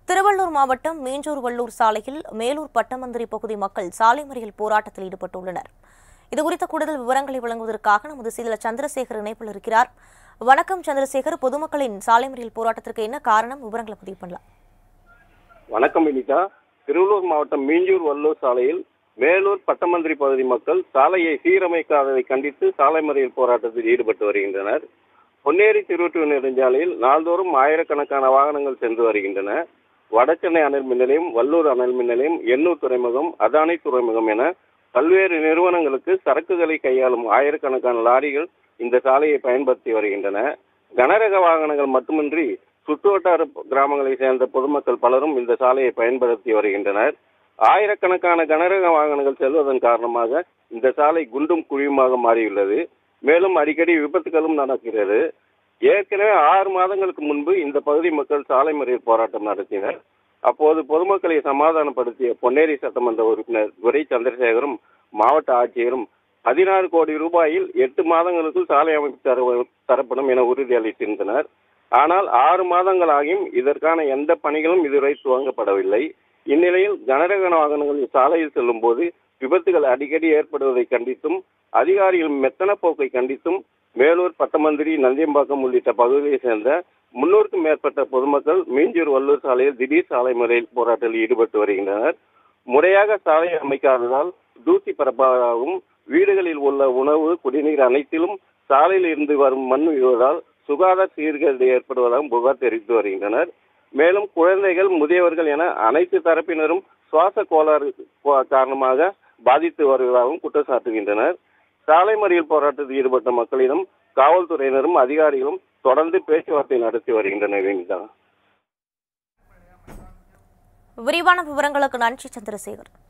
திருவள்ளூர் மாவட்டம் மீஞ்சூர் வள்ளூர் சாலையில் மேலூர் பட்டமந்திரி பகுதி மக்கள் சாலை மறியல் போராட்டத்தில் ஈடுபட்டுள்ளனர் இதுகுறித்த கூடுதல் விவரங்களை வழங்குவதற்காக நமது செய்தியாளர் சந்திரசேகர் இணைப்பில் இருக்கிறார் வணக்கம் சந்திரசேகர் பொதுமக்களின் சாலை மறியல் போராட்டத்திற்கு என்ன காரணம் விவரங்களை பதிவு பண்ணலாம் வணக்கம் வினிதா திருவள்ளூர் மாவட்டம் மீஞ்சூர் வள்ளூர் சாலையில் மேலூர் பட்டமந்திரி பகுதி மக்கள் சாலையை சீரமைக்காததை கண்டித்து சாலை மறியல் போராட்டத்தில் ஈடுபட்டு வருகின்றனர் பொன்னேரி திருவொற்றூர் நெடுஞ்சாலையில் நாள்தோறும் ஆயிரக்கணக்கான வாகனங்கள் சென்று வருகின்றன வடசென்னை அனல் மின் நிலையம் வள்ளூர் அனல் மின் நிலையம் எண்ணூர் துறைமுகம் அதானி துறைமுகம் என பல்வேறு நிறுவனங்களுக்கு சரக்குகளை கையாளும் ஆயிரக்கணக்கான லாரிகள் இந்த சாலையை பயன்படுத்தி வருகின்றன கனரக வாகனங்கள் மட்டுமின்றி சுற்றுவட்டார கிராமங்களை சேர்ந்த பொதுமக்கள் பலரும் இந்த சாலையை பயன்படுத்தி வருகின்றனர் ஆயிரக்கணக்கான கனரக வாகனங்கள் செல்வதன் காரணமாக இந்த சாலை குண்டும் குழியுமாக மாறியுள்ளது மேலும் அடிக்கடி விபத்துகளும் நடக்கிறது ஏற்கனவே ஆறு மாதங்களுக்கு முன்பு இந்த பகுதி மக்கள் சாலை மறியல் போராட்டம் நடத்தினர் அப்போது பொதுமக்களை சமாதானப்படுத்திய பொன்னேரி சட்டமன்ற உறுப்பினர் துரை சந்திரசேகரும் மாவட்ட ஆட்சியரும் பதினாறு கோடி ரூபாயில் எட்டு மாதங்களுக்குள் சாலை அமைப்பு தர தரப்படும் என உறுதியளித்திருந்தனர் ஆனால் ஆறு மாதங்களாகியும் இதற்கான எந்த பணிகளும் இதுவரை துவங்கப்படவில்லை இந்நிலையில் கனரக வாகனங்கள் சாலையில் செல்லும் போது விபத்துகள் அடிக்கடி ஏற்படுவதை கண்டித்தும் அதிகாரிகள் மெத்தன போக்கை கண்டித்தும் மேலூர் பட்டமந்திரி நந்தியம்பாக்கம் உள்ளிட்ட பகுதியை சேர்ந்த முன்னூறுக்கும் மேற்பட்ட பொதுமக்கள் மீஞ்சூர் வள்ளூர் சாலையில் திடீர் சாலை முறையில் போராட்டத்தில் ஈடுபட்டு வருகின்றனர் முறையாக சாலை அமைக்காததால் தூசி பரப்பாகவும் வீடுகளில் உள்ள உணவு குடிநீர் அனைத்திலும் சாலையில் இருந்து வரும் மண் விழுவதால் சுகாதார சீர்கேடு ஏற்படுவதாகவும் புகார் தெரிவித்து வருகின்றனர் மேலும் குழந்தைகள் முதியவர்கள் என அனைத்து தரப்பினரும் சுவாச கோளாறு காரணமாக பாதித்து வருவதாகவும் குற்றம் சாட்டுகின்றனர் சாலை மறியல் போராட்டத்தில் ஈடுபட்ட மக்களிடம் காவல்துறையினரும் அதிகாரிகளும் தொடர்ந்து பேச்சுவார்த்தை நடத்தி வருகின்றனர் வினிதா விரிவான விவரங்களுக்கு நன்றி சந்திரசேகர்